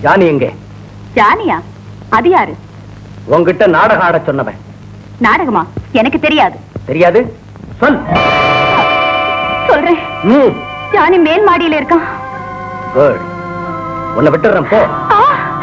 Johnny எங்கே ஜானியா அது யாரு உன்கிட்ட நாடகம் ஆட சொன்னவன் நாடகமா எனக்கு தெரியாது தெரியாது சொல் சொல்றேன் ம் ஜானி மேல் மாடியில இருக்கான் குட் உன்னை விட்டுறேன் போ ஆ!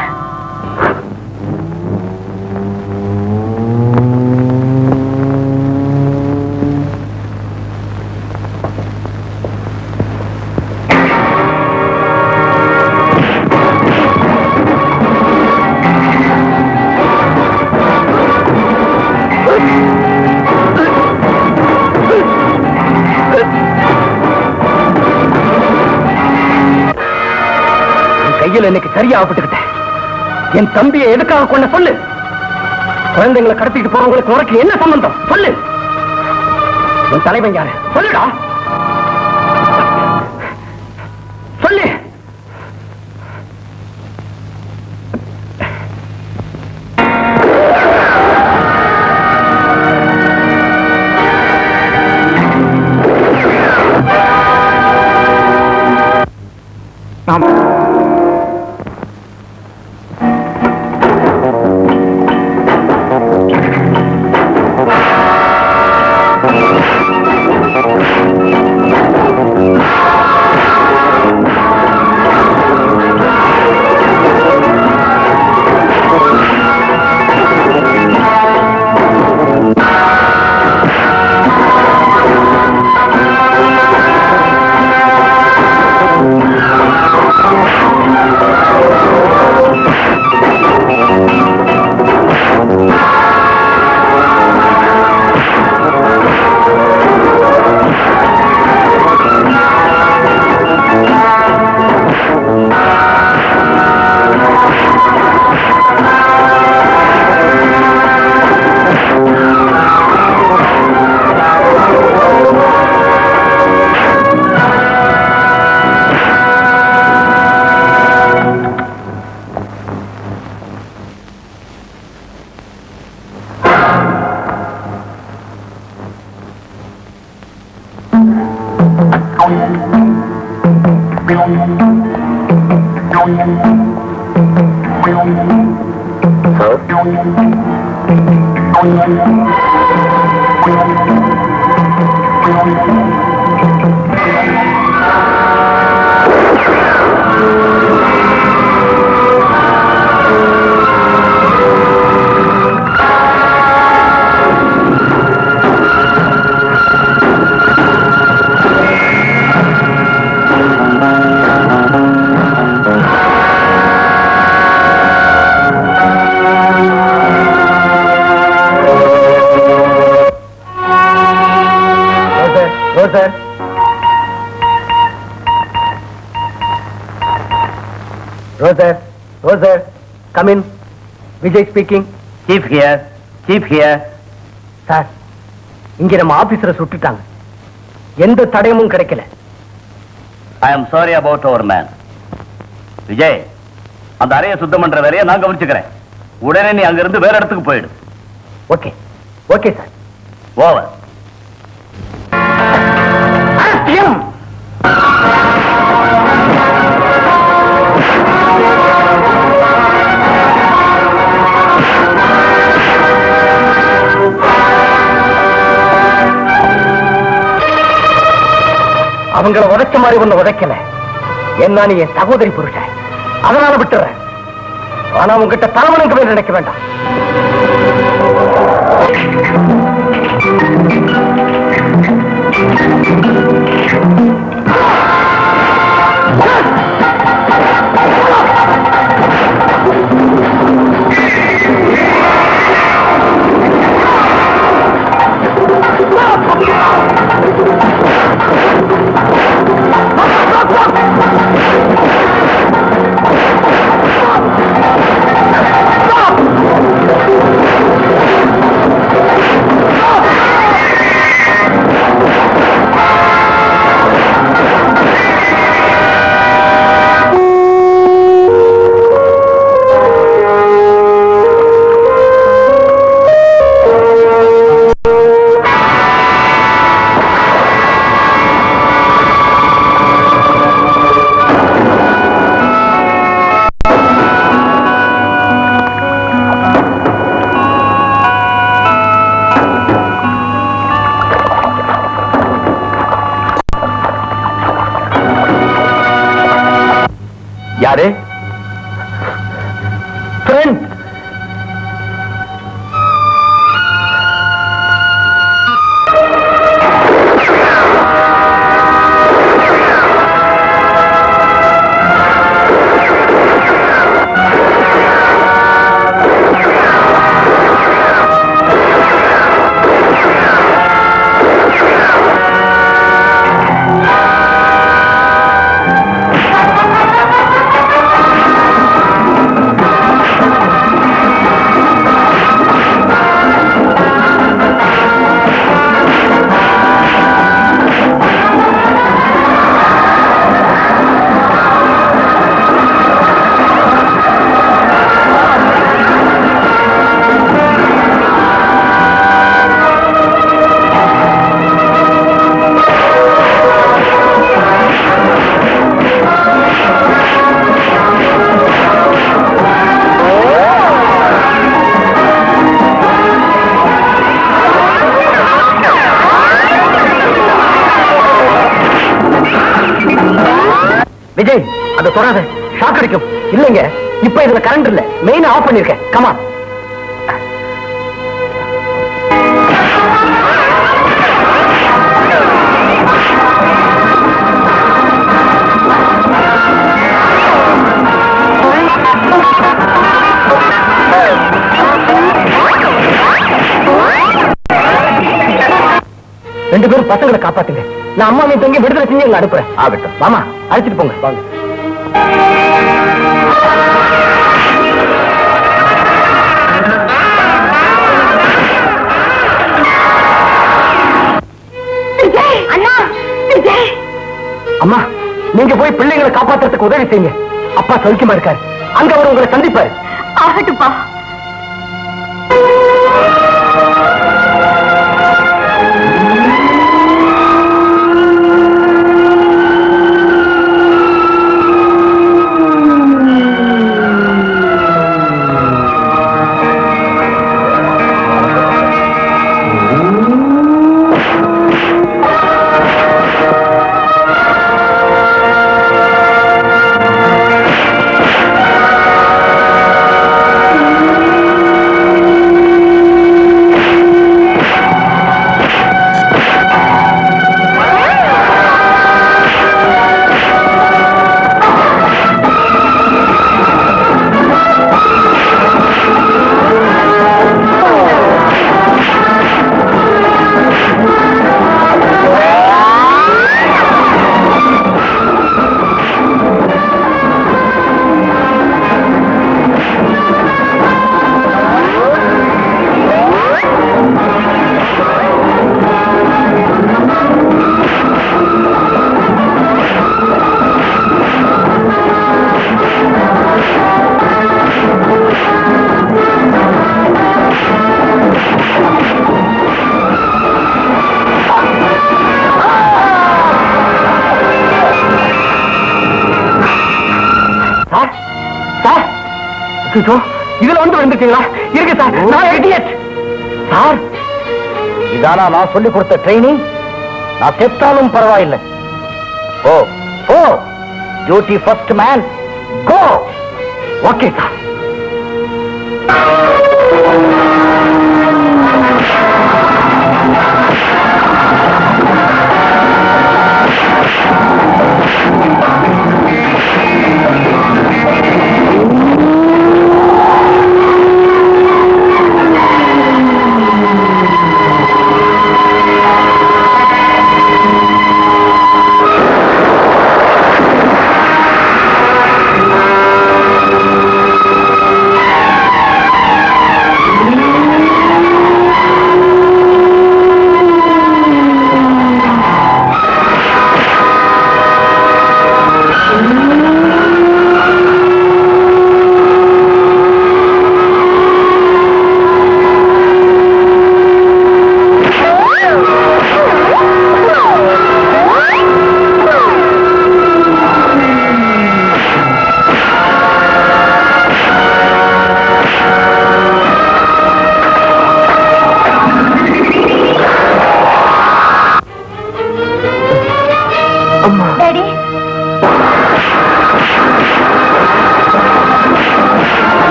என் கையில இன்னைக்கு சரியா ஆகப்பட்டுக்கிட்டேன் என் தம்பியை எதுக்காக கொண்ட சொல்லு குழந்தைங்களை கடத்திட்டு போறவங்களுக்கு உனக்கு என்ன சம்பந்தம் சொல்லு என் தலைவன் யாரு சொல்லுடா சொல்லு ஆமா roger roger roger roger come in Vijay speaking chief here chief here sir இங்க நம்ம ஆபீசரை சுட்டுட்டாங்க எந்த தடயமும் கிடைக்கல I am sorry about our man Vijay அந்த அறையை சுத்தம் பண்ற வேலையை நான் கவனிச்சுக்கிறேன் உடனே நீ அங்கிருந்து வேற இடத்துக்கு போயிடு ஓகே ஓகே சார் ஓவர் அவங்கள உதைச்ச மாதிரி ஒண்ணு உதைக்கல என்ன நீ என் சகோதரி புருஷன் அதனால விட்டுறேன் ஆனா உங்ககிட்ட தலைவனுக்கு நினைக்க வேண்டாம் ஆ யாரு ஃப்ரெண்ட் விஜய் அதை தொடாத ஷாக் அடிக்கும் இல்லைங்க இப்ப இதுல கரண்ட் இல்ல மெயின் ஆஃப் பண்ணிருக்கேன் கமா ரெண்டு பேரும் பசங்களை காப்பாத்துங்க நான் அம்மாவையும் தங்கி விடுதலை செஞ்சு எங்களை அனுப்புறேன் ஆகட்டும் மாமா அழைச்சிட்டு போங்க வாங்க விஜய் அண்ணா விஜய் அம்மா நீங்க போய் பிள்ளைங்களை காப்பாத்துறதுக்கு உதவி செய்யுங்க அப்பா சௌக்கியமா இருக்காரு அங்க அவர் உங்களை சந்திப்பாரு ஆகட்டுப்பா சார் சார் அச்சோ, இதுல வந்து வந்துட்டீங்களா இருக்கு சார் நான் idiot. சார் இதானா நான் சொல்லி கொடுத்த ட்ரைனிங் நான் செத்தாலும் பரவாயில்லை oh oh duty first man go okay sir ah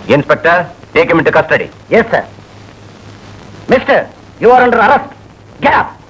inspector take him into custody yes sir mister you are under arrest get up